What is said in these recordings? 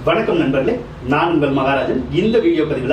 வணக்கம் நண்பர்களே நான் உங்கள் மகாராஜன் இந்த வீடியோ பதிவில்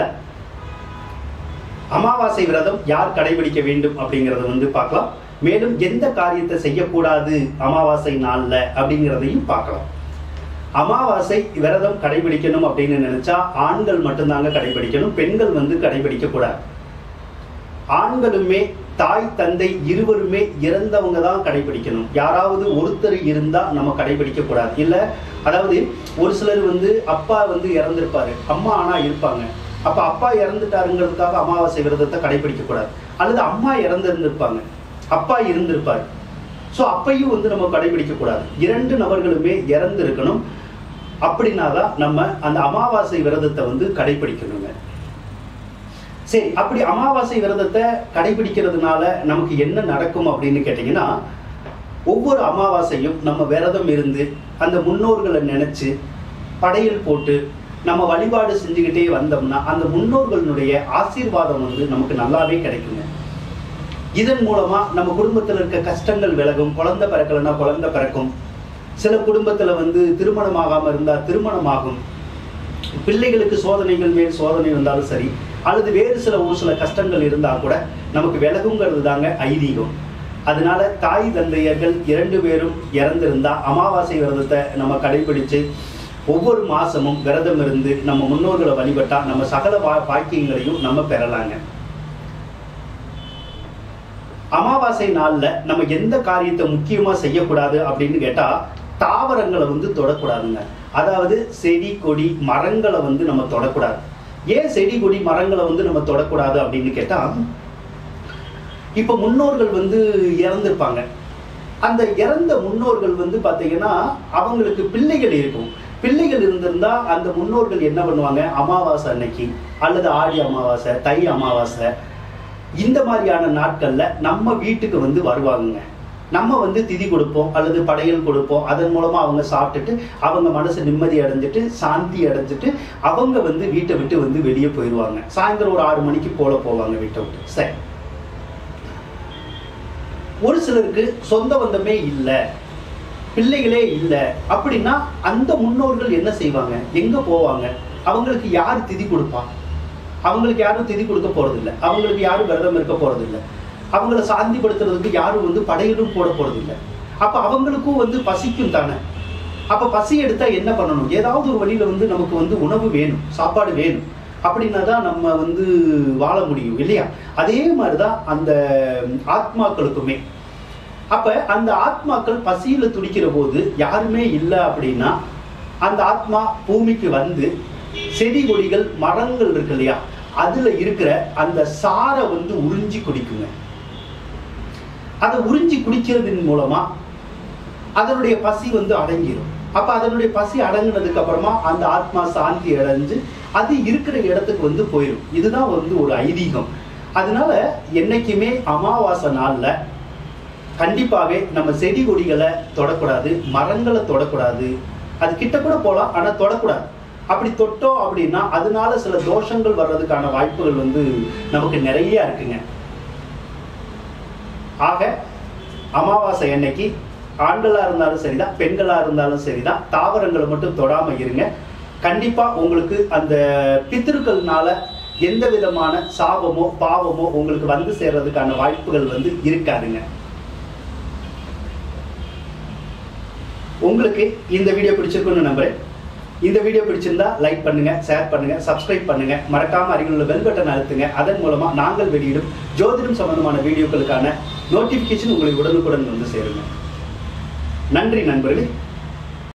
அமாவாசை விரதம் யார் கடைபிடிக்க வேண்டும் அப்படிங்கிறத வந்து பார்க்கலாம் மேலும் எந்த காரியத்தை செய்யக்கூடாது அமாவாசை நாளில் அப்படிங்கிறதையும் பார்க்கலாம் அமாவாசை விரதம் கடைபிடிக்கணும் அப்படின்னு நினைச்சா ஆண்கள் மட்டும்தாங்க கடைபிடிக்கணும் பெண்கள் வந்து கடைபிடிக்க கூடாது ஆண்களுமே தாய் தந்தை இருவருமே இறந்தவங்க தான் கடைபிடிக்கணும் யாராவது ஒருத்தர் இருந்தா நம்ம கடைபிடிக்க கூடாது இல்ல அதாவது ஒரு சிலர் வந்து அப்பா வந்து இறந்திருப்பாரு அம்மா ஆனா இருப்பாங்க அப்ப அப்பா இறந்துட்டாருங்கிறதுக்காக அமாவாசை விரதத்தை கடைபிடிக்க கூடாது அல்லது அம்மா இறந்திருந்திருப்பாங்க அப்பா இருந்திருப்பாரு ஸோ அப்பையும் வந்து நம்ம கடைபிடிக்க கூடாது இரண்டு நபர்களுமே இறந்து இருக்கணும் அப்படின்னா தான் நம்ம அந்த அமாவாசை விரதத்தை வந்து கடைபிடிக்கணுங்க சரி அப்படி அமாவாசை விரதத்தை கடைபிடிக்கிறதுனால நமக்கு என்ன நடக்கும் அப்படின்னு கேட்டிங்கன்னா ஒவ்வொரு அமாவாசையும் நம்ம விரதம் இருந்து அந்த முன்னோர்களை நினைச்சு படையல் போட்டு நம்ம வழிபாடு செஞ்சுக்கிட்டே வந்தோம்னா அந்த முன்னோர்களுடைய ஆசீர்வாதம் வந்து நமக்கு நல்லாவே கிடைக்குங்க இதன் மூலமா நம்ம குடும்பத்தில் இருக்க கஷ்டங்கள் விலகும் குழந்தை பிறக்கலைன்னா குழந்தை பிறக்கும் சில குடும்பத்துல வந்து திருமணம் ஆகாம இருந்தா திருமணமாகும் பிள்ளைகளுக்கு சோதனைகள் மேல் சோதனை வந்தாலும் சரி அல்லது வேறு சில ஒரு சில கஷ்டங்கள் இருந்தா கூட நமக்கு விலகுங்கிறது தாங்க ஐதீகம் அதனால தாய் தந்தையர்கள் இரண்டு பேரும் இறந்திருந்தா அமாவாசை விரதத்தை நம்ம கடைபிடிச்சு ஒவ்வொரு மாசமும் விரதம் இருந்து நம்ம முன்னோர்களை வழிபட்டா நம்ம சகல வா பாக்கியங்களையும் நம்ம பெறலாங்க அமாவாசை நாள்ல நம்ம எந்த காரியத்தை முக்கியமா செய்யக்கூடாது அப்படின்னு கேட்டா தாவரங்களை வந்து தொடக்கூடாதுங்க அதாவது செடி கொடி மரங்களை வந்து நம்ம தொடக்கூடாது ஏன் செடி கொடி மரங்களை வந்து நம்ம தொடக்கூடாது அப்படின்னு கேட்டா இப்ப முன்னோர்கள் வந்து இறந்திருப்பாங்க அந்த இறந்த முன்னோர்கள் வந்து பாத்தீங்கன்னா அவங்களுக்கு பிள்ளைகள் இருக்கும் பிள்ளைகள் இருந்திருந்தா அந்த முன்னோர்கள் என்ன பண்ணுவாங்க அமாவாசை அன்னைக்கு அல்லது ஆடி அமாவாசை தை அமாவாசை இந்த மாதிரியான நாட்கள்ல நம்ம வீட்டுக்கு வந்து வருவாங்க நம்ம வந்து திதி கொடுப்போம் அல்லது படையல் கொடுப்போம் அதன் மூலமா அவங்க சாப்பிட்டுட்டு அவங்க மனசு நிம்மதி அடைஞ்சிட்டு சாந்தி அடைஞ்சிட்டு அவங்க வந்து வீட்டை விட்டு வந்து வெளியே போயிடுவாங்க சாயந்தரம் ஒரு ஆறு மணிக்கு போல போவாங்க வீட்டை விட்டு சரி ஒரு சிலருக்கு சொந்த பந்தமே இல்லை பிள்ளைகளே இல்லை அப்படின்னா அந்த முன்னோர்கள் என்ன செய்வாங்க எங்க போவாங்க அவங்களுக்கு யார் திதி கொடுப்பா அவங்களுக்கு யாரும் திதி கொடுக்க போறது இல்லை அவங்களுக்கு யாரும் விரதம் இருக்க போறது இல்லை அவங்கள சாந்திப்படுத்துறதுக்கு யாரும் வந்து படையிலும் போட போறது இல்லை அப்ப அவங்களுக்கும் வந்து பசிக்கும் தானே அப்ப பசி எடுத்தா என்ன பண்ணணும் ஏதாவது ஒரு வழியில வந்து நமக்கு வந்து உணவு வேணும் சாப்பாடு வேணும் அப்படின்னா தான் நம்ம வந்து வாழ முடியும் இல்லையா அதே மாதிரிதான் அந்த ஆத்மாக்களுக்குமே அப்ப அந்த ஆத்மாக்கள் பசியில துடிக்கிற போது யாருமே இல்லை அப்படின்னா அந்த ஆத்மா பூமிக்கு வந்து செடி கொடிகள் மரங்கள் இருக்கு இல்லையா அதுல இருக்கிற அந்த சாரை வந்து உறிஞ்சி குடிக்குங்க அதை உறிஞ்சி குடிக்கிறதன் மூலமா அதனுடைய பசி வந்து அடங்கிடும் அப்ப அதனுடைய பசி அடங்கினதுக்கு அப்புறமா அந்த ஆத்மா சாந்தி அடைஞ்சு அது இருக்கிற இடத்துக்கு வந்து போயிடும் இதுதான் வந்து ஒரு ஐதீகம் அதனால என்னைக்குமே அமாவாசை நாள்ல கண்டிப்பாவே நம்ம செடி கொடிகளை தொடக்கூடாது மரங்களை தொடக்கூடாது அது கிட்ட கூட போகலாம் ஆனா தொடக்கூடாது அப்படி தொட்டோம் அப்படின்னா அதனால சில தோஷங்கள் வர்றதுக்கான வாய்ப்புகள் வந்து நமக்கு நிறைய இருக்குங்க ஆக அமாவாசை அன்னைக்கு ஆண்களா இருந்தாலும் சரிதான் பெண்களா இருந்தாலும் சரிதான் தாவரங்களை மட்டும் தொடாம இருங்க கண்டிப்பா உங்களுக்கு அந்த பித்திருக்கள்னால எந்த விதமான சாபமோ பாவமோ உங்களுக்கு வந்து சேர்றதுக்கான வாய்ப்புகள் வந்து இருக்காதுங்க உங்களுக்கு இந்த வீடியோ பிடிச்சிருக்குன்னு நம்புறேன் இந்த வீடியோ பிடிச்சிருந்தா லைக் பண்ணுங்க ஷேர் பண்ணுங்க சப்ஸ்கிரைப் பண்ணுங்க மறக்காம அருகில் உள்ள பெல் பட்டன் அழுத்துங்க அதன் மூலமா நாங்கள் வெளியிடும் ஜோதிடம் சம்பந்தமான வீடியோக்களுக்கான நோட்டிபிகேஷன் உங்களுக்கு உடனுக்குடன் வந்து சேருங்க நன்றி நண்பர்களே